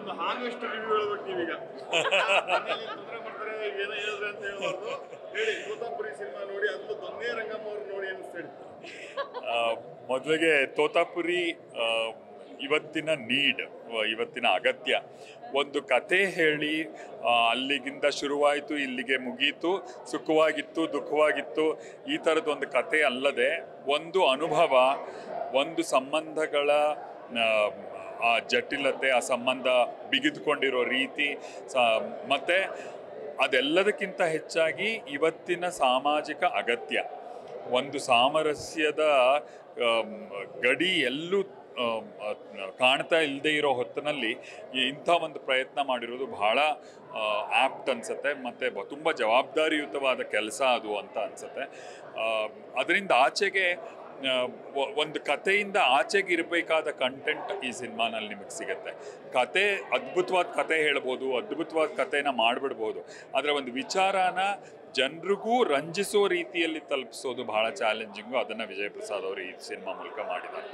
ಒಂದು honest review ಹೇಳ್ಬೇಕು ನೀವೀಗ ಮನೇಲಿ ತೊಂದರೆ ಮಾಡ್ತಾರೆ ಏನೋ ಹೇಳಿದ್ರೆ ಅಂತ ಹೇಳ್ಬಾರ್ದು ಹೇಳಿ ತೋತಾಪುರಿ ಸಿನಿಮಾ ನೋಡಿ ಅದು ದೊನ್ನೆ ರಂಗಮ್ಮ ಅವ್ರು ನೋಡಿ ಅನಿಸ್ತೇಳಿ ಮೊದಲಿಗೆ ತೋತಾಪುರಿ ಆ, ಇವತ್ತಿನ ನೀಡ್ ಇವತ್ತಿನ ಅಗತ್ಯ ಒಂದು ಕತೆ ಹೇಳಿ ಆ, ಅಲ್ಲಿಗಿಂದ ಶುರುವಾಯಿತು ಇಲ್ಲಿಗೆ ಮುಗೀತು ಸುಖವಾಗಿತ್ತು ದುಃಖವಾಗಿತ್ತು ಈ ಥರದ್ದು ಒಂದು ಕತೆ ಅಲ್ಲದೆ ಒಂದು ಅನುಭವ ಒಂದು ಸಂಬಂಧಗಳ ಆ, ಆ ಜಟಿಲತೆ ಆ ಸಂಬಂಧ ಬಿಗಿದುಕೊಂಡಿರೋ ರೀತಿ ಸ ಮತ್ತು ಅದೆಲ್ಲದಕ್ಕಿಂತ ಹೆಚ್ಚಾಗಿ ಇವತ್ತಿನ ಸಾಮಾಜಿಕ ಅಗತ್ಯ ಒಂದು ಸಾಮರಸ್ಯದ ಆಮ್, ಗಡಿ ಎಲ್ಲೂ ಆಮ್, ಅಹ್, ಕಾಣ್ತಾ ಇಲ್ಲದೆ ಇರೋ ಹೊತ್ತಿನಲ್ಲಿ ಈ ಇಂಥ ಒಂದು ಪ್ರಯತ್ನ ಮಾಡಿರೋದು ಬಹಳ ಆ್ಯಪ್ಟ್ ಅನ್ಸುತ್ತೆ ಮತ್ತು ತುಂಬ ಜವಾಬ್ದಾರಿಯುತವಾದ ಕೆಲಸ ಅದು ಅಂತ ಅನ್ಸುತ್ತೆ ಅದರಿಂದ ಆಚೆಗೆ ಆ, ಒ- ಒಂದು ಕಥೆಯಿಂದ ಆಚೆಗೆ ಇರಬೇಕಾದ ಕಂಟೆಂಟ್ ಈ ಸಿನಿಮಾನಲ್ಲಿ ನಿಮಗೆ ಸಿಗುತ್ತೆ ಕತೆ ಅದ್ಭುತವಾದ ಕತೆ ಹೇಳ್ಬೋದು ಅದ್ಭುತವಾದ ಕಥೆನ ಮಾಡಿಬಿಡ್ಬೋದು ಆದರೆ ಒಂದು ವಿಚಾರನ ಜನರಿಗೂ ರಂಜಿಸೋ ರೀತಿಯಲ್ಲಿ ತಲುಪಿಸೋದು ಬಹಳ ಚಾಲೆಂಜಿಂಗು ಅದನ್ನು ವಿಜಯ್ ಪ್ರಸಾದ್ ಅವರು ಈ ಸಿನಿಮಾ ಮೂಲಕ ಮಾಡಿದ್ದಾರೆ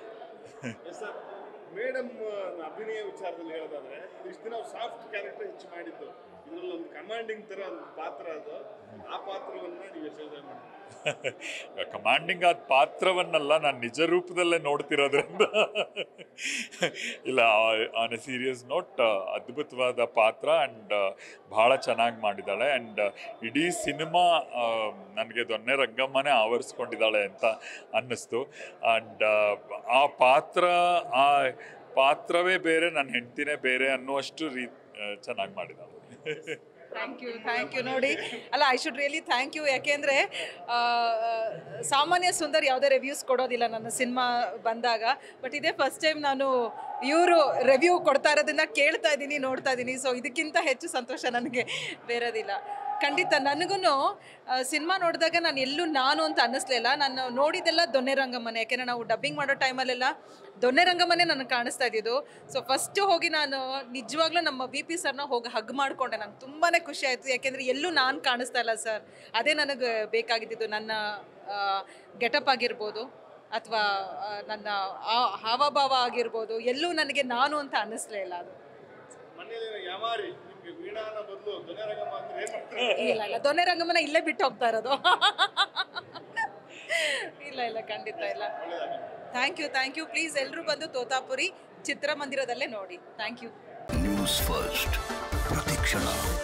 ಸರ್ ಮೇಡಮ್ ಅಭಿನಯ ವಿಚಾರದಲ್ಲಿ ಹೇಳೋದಾದ್ರೆ ಇಷ್ಟು ದಿನ ಸಾಫ್ಟ್ ಕ್ಯಾರೆಕ್ಟರ್ ಹೆಚ್ಚು ಮಾಡಿದ್ದು ಇದರಲ್ಲಿ ಒಂದು ಕಮಾಂಡಿಂಗ್ ತರ ಒಂದು ಪಾತ್ರ ಅದು ಆ ಪಾತ್ರವನ್ನ ನೀವು ಯಶೋಧ ಮಾಡಿ ಕಮಾಂಡಿಂಗ್ ಆದ ಪಾತ್ರವನ್ನೆಲ್ಲ ನಾನು ನಿಜ ರೂಪದಲ್ಲೇ ನೋಡ್ತಿರೋದ್ರಿಂದ ಇಲ್ಲ ಆನ್ ಎ ಸೀರಿಯಸ್ ನೋಟ್ ಅದ್ಭುತವಾದ ಪಾತ್ರ ಆ್ಯಂಡ್ ಭಾಳ ಚೆನ್ನಾಗಿ ಮಾಡಿದ್ದಾಳೆ ಆ್ಯಂಡ್ ಇಡೀ ಸಿನಿಮಾ ನನಗೆ ದೊನ್ನೆ ರಂಗಮ್ಮನೇ ಆವರಿಸ್ಕೊಂಡಿದ್ದಾಳೆ ಅಂತ ಅನ್ನಿಸ್ತು ಆ್ಯಂಡ್ ಆ ಪಾತ್ರ ಆ ಪಾತ್ರವೇ ಬೇರೆ ನನ್ನ ಹೆಂಡ್ತಿನೇ ಬೇರೆ ಅನ್ನುವಷ್ಟು ರೀ ಚೆನ್ನಾಗಿ ಮಾಡಿದ್ದಾಳೆ ಥ್ಯಾಂಕ್ ಯು ಥ್ಯಾಂಕ್ ಯು ನೋಡಿ ಅಲ್ಲ I should really thank you ಯಾಕೆಂದರೆ ಸಾಮಾನ್ಯ ಸುಂದರ್ ಯಾವುದೇ ರಿವ್ಯೂಸ್ ಕೊಡೋದಿಲ್ಲ ನನ್ನ ಸಿನಿಮಾ ಬಂದಾಗ ಬಟ್ ಇದೇ ಫಸ್ಟ್ ಟೈಮ್ ನಾನು ಇವರು ರಿವ್ಯೂ ಕೊಡ್ತಾ ಇರೋದನ್ನ ಕೇಳ್ತಾ ಇದ್ದೀನಿ ನೋಡ್ತಾ ಇದ್ದೀನಿ ಸೊ ಇದಕ್ಕಿಂತ ಹೆಚ್ಚು ಸಂತೋಷ ನನಗೆ ಬೇರೆದಿಲ್ಲ ಖಂಡಿತ ನನಗೂ ಸಿನಿಮಾ ನೋಡಿದಾಗ ನಾನು ಎಲ್ಲೂ ನಾನು ಅಂತ ಅನ್ನಿಸ್ಲಿಲ್ಲ ನಾನು ನೋಡಿದ್ದೆಲ್ಲ ದೊನ್ನೆ ರಂಗಮ್ಮನೆ ಯಾಕೆಂದರೆ ನಾವು ಡಬ್ಬಿಂಗ್ ಮಾಡೋ ಟೈಮಲ್ಲೆಲ್ಲ ದೊನ್ನೆ ರಂಗಮ್ಮನೆ ನನಗೆ ಕಾಣಿಸ್ತಾ ಇದ್ದಿದ್ದು ಸೊ ಫಸ್ಟ್ ಹೋಗಿ ನಾನು ನಿಜವಾಗ್ಲೂ ನಮ್ಮ ವಿ ಪಿ ಸರ್ನ ಹೋಗಿ ಹಗ್ ಮಾಡಿಕೊಂಡೆ ನಂಗೆ ತುಂಬಾ ಖುಷಿ ಆಯಿತು ಯಾಕೆಂದರೆ ಎಲ್ಲೂ ನಾನು ಕಾಣಿಸ್ತಾ ಇಲ್ಲ ಸರ್ ಅದೇ ನನಗೆ ಬೇಕಾಗಿದ್ದಿದ್ದು ನನ್ನ ಗೆಟಪ್ ಆಗಿರ್ಬೋದು ಅಥವಾ ನನ್ನ ಆ- ಹಾವಭಾವ ಆಗಿರ್ಬೋದು ಎಲ್ಲೂ ನನಗೆ ನಾನು ಅಂತ ಅನ್ನಿಸ್ಲೇ ಇಲ್ಲ ಅದು ಮನೇಲಿ ಯಾಮಾರಿ ನಿಮ್ಗೆ ವೀಣಾನ ಬದಲು ದೊನೆರಂಗಮ್ಮ ಅಂದ್ರೆ ಏನ್ ಮಾಡ್ತಾರೆ ಇಲ್ಲ ಇಲ್ಲ ದೊನ್ನೆ ರಂಗಮ್ಮನ ಇಲ್ಲೇ ಬಿಟ್ಟು ಹೋಗ್ತಾ ಇರೋದು ಇಲ್ಲ ಇಲ್ಲ ಖಂಡಿತ ಇಲ್ಲ thank you thank you please ಎಲ್ಲರೂ ಬಂದು ತೋತಾಪುರಿ ಚಿತ್ರಮಂದಿರದಲ್ಲೇ ನೋಡಿ ಥ್ಯಾಂಕ್ ಯು ನ್ಯೂಸ್ ಫಸ್ಟ್ ಪ್ರತಿಕ್ಷಣ